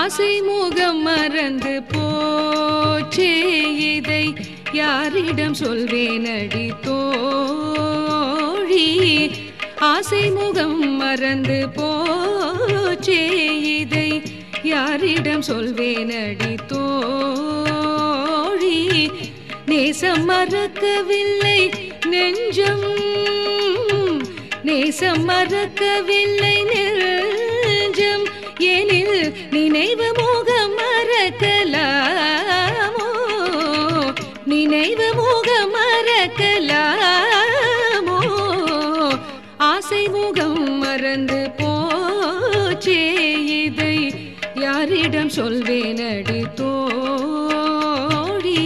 ஆசை முகம் மறந்து போச்சே இதை யாரிடம் சொல்வேனடி தோழி ஆசை முகம் மறந்து போச்சே இதை யாரிடம் சொல்வேனடி தோழி நேசம் மறக்கவில்லை நெஞ்சம் நேசம் மறக்கவில்லை நெஞ்சம் எனில் நினைவு முகம் மறக்கலாமோ நினைவு முகம் மறக்கலாமோ ஆசை முகம் மறந்து போச்சே இதை யாரிடம் சொல்வேனடி தோழி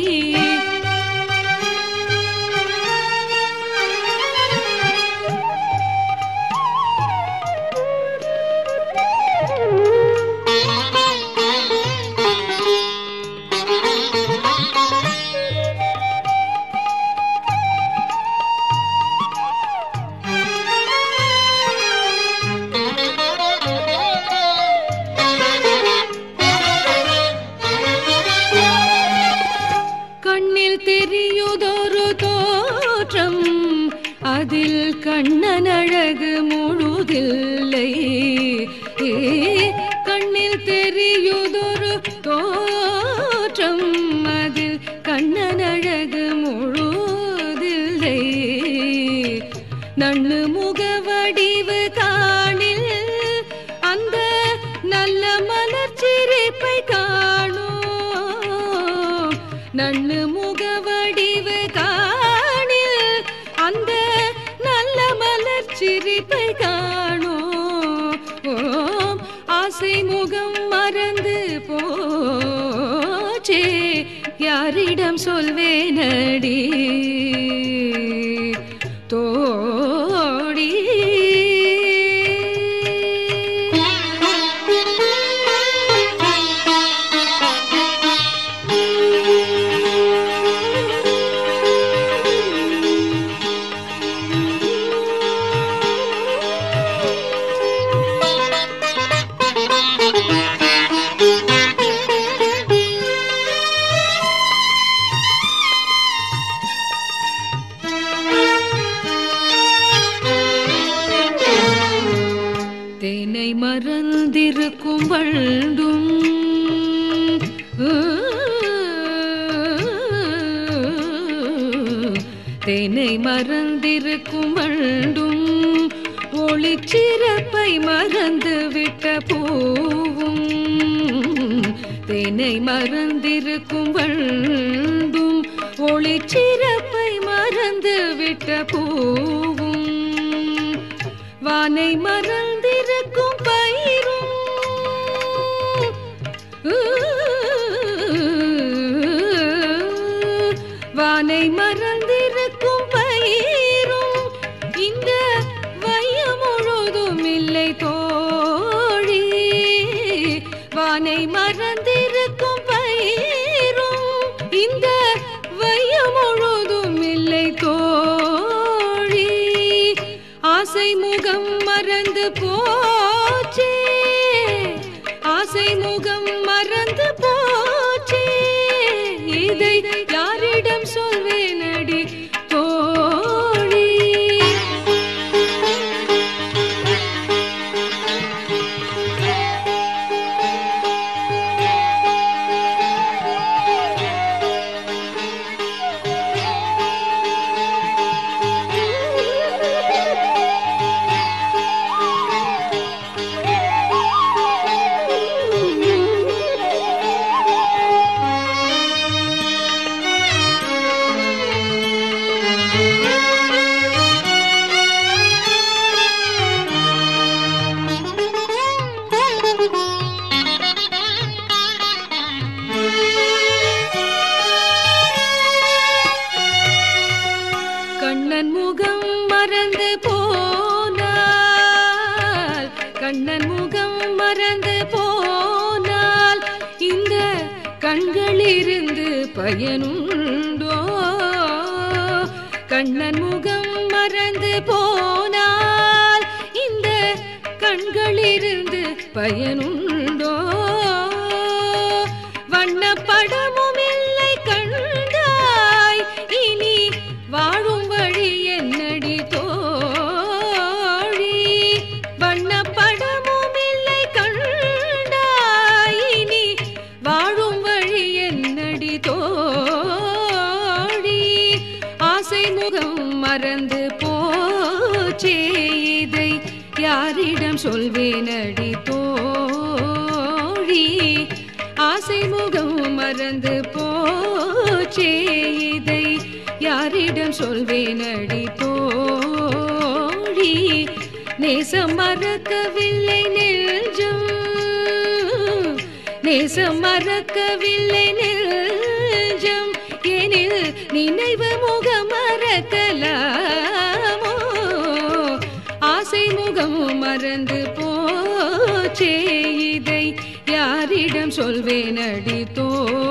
கண்ணில் தெரியுதொரு தோற்றம் அதில் கண்ணன் அழகு முழுதில்லை ஏ, கண்ணில் தெரியுதொரு தோற்றம் அதில் கண்ணன் அழகு முழுதில்லை நண்ணு முக வடிவு காணில் அந்த நல்ல மலர் சிரிப்பை காணோம் நண்ணு முக வடிவு காணில் அந்த நல்ல மலர் சிரிப்பை காணோம் ஓம் ஆசை முகம் மறந்து போச்சே யாரிடம் சொல்வேனடி தோடி தேனை மறந்திருக்கும் வண்டும் தேனை மறந்திருக்கும் வண்டும் ஒளிச்சிறப்பை மறந்து விட்ட பூவும் தேனை மறந்திருக்கும் வண்டும் ஒளிச்சிறப்பை மறந்து விட்ட பூவும் வானை மறந்திருக்கும் பயிரும் வானை மறந்திருக்கும் பயிரும் இந்த வையம் முழுதும் இல்லை தோழி வானை மறந்திருக்கும் பயிரும் இந்த வையம் முழுதும் இல்லை தோழி ஆசை முகம் மறந்து போச்சே ஆசை முகம் மறந்து போச்சே இதை யாரிடம் சொல்வேனடி தோழி கண்ணன் முகம் மறந்து போனால் கண்ணன் முகம் மறந்து போனால் இந்த கண்களிருந்து பயனுண்டோ கண்ணன் முகம் மறந்து போனால் இந்த கண்களிருந்து பயனுண்டோ சொல்வேனடி தோழி ஆசை முகம் மறந்து போச்சே இதை யாரிடம் சொல்வேனடி தோழி நேசம் மறக்கவில்லை நெஞ்சம் நேசம் மறக்கவில்லை நெஞ்சம் எனில் நினைவு முகம் மறக்கலாமோ ஆசை முகம் மறந்து போச்சே இதை யாரிடம் சொல்வேனடி தோ